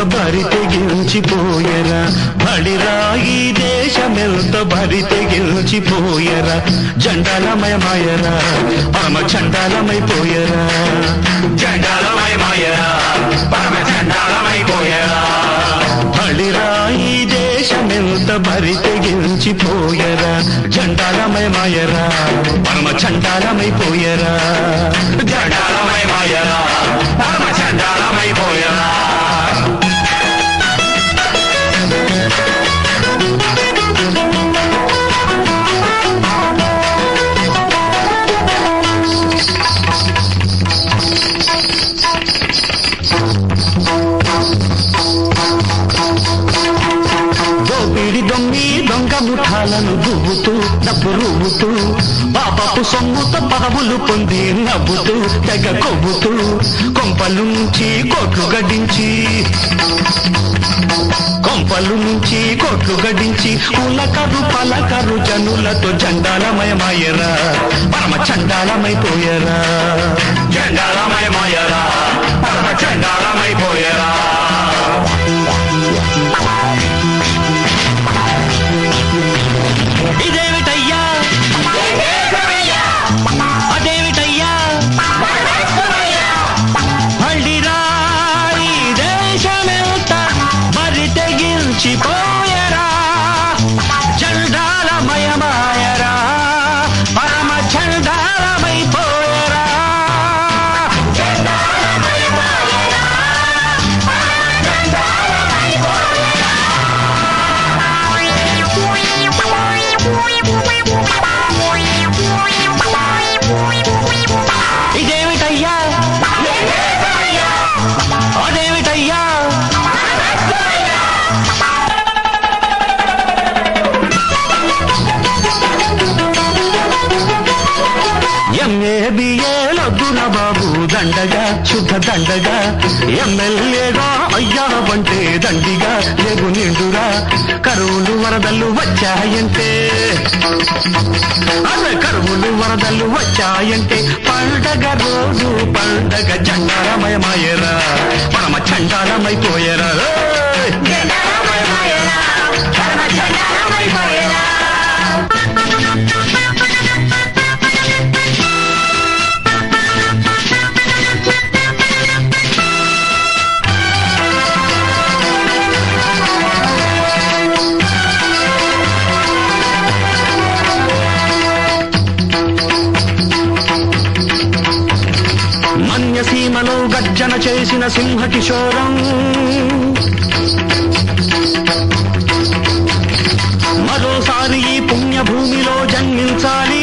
బరి తెగించిపోయరా బడిరా ఈ దేశమెంత బరి తెగించిపోయరా జండాలమయమాయరా పరమ చండాలమైపోయరా చండాలమయమాయరా పరమ చండాలమైపోయరా బడిరా ఈ దేశమెంత బరి తెగించిపోయరా జండాలమయమాయరా పరమ చండాలమైపోయరా చండాలమయమాయరా పరమ చండాలమైపోయరా దోపిడి దొంగి దొంగ ముఠాలను దువ్వుతూ డబ్బు రువ్వుతూ పాపపు సొమ్ముతో పదవులు పొంది నవ్వుతూ తెగ కొవ్వుతూ కొంపలు నుంచి కోట్లు గడించి కొంపలు నుంచి కోట్లు గడించి ఉలకరు పలకరు జనులతో జండాలమయమయ్యరా పరమ చండాలమైపోయరా చండాలమయమాయరా పరమ చండాలమైపోయరా ఇదేమిటయ్యా అదేమిటయ్యా మళ్ళీరా ఈ దేశమెంత మరి తెగించిపోయరా చండాలమయమాయరా పరమ చండాలమైపోయరా ఇదేమిటయ్యా అదేమిటయ్యా ఎంఏబిఏలొద్దున బాబు దండగా శుద్ధ దండగా ఎమ్మెల్యేగా అయ్యావంటే దండిగా లేవు నిండురా కరువులు వరదలు వచ్చాయంటే అదే కరువులు వరదలు వచ్చాయంటే పండగ రోజు పండగ చండాలమయమాయరా పరమ చండాలమైపోయరా ఏయ్! మన్యసీమలో గర్జన చేసిన సింహ కిశోరం మరోసారి ఈ పుణ్యభూమిలో జన్మించాలి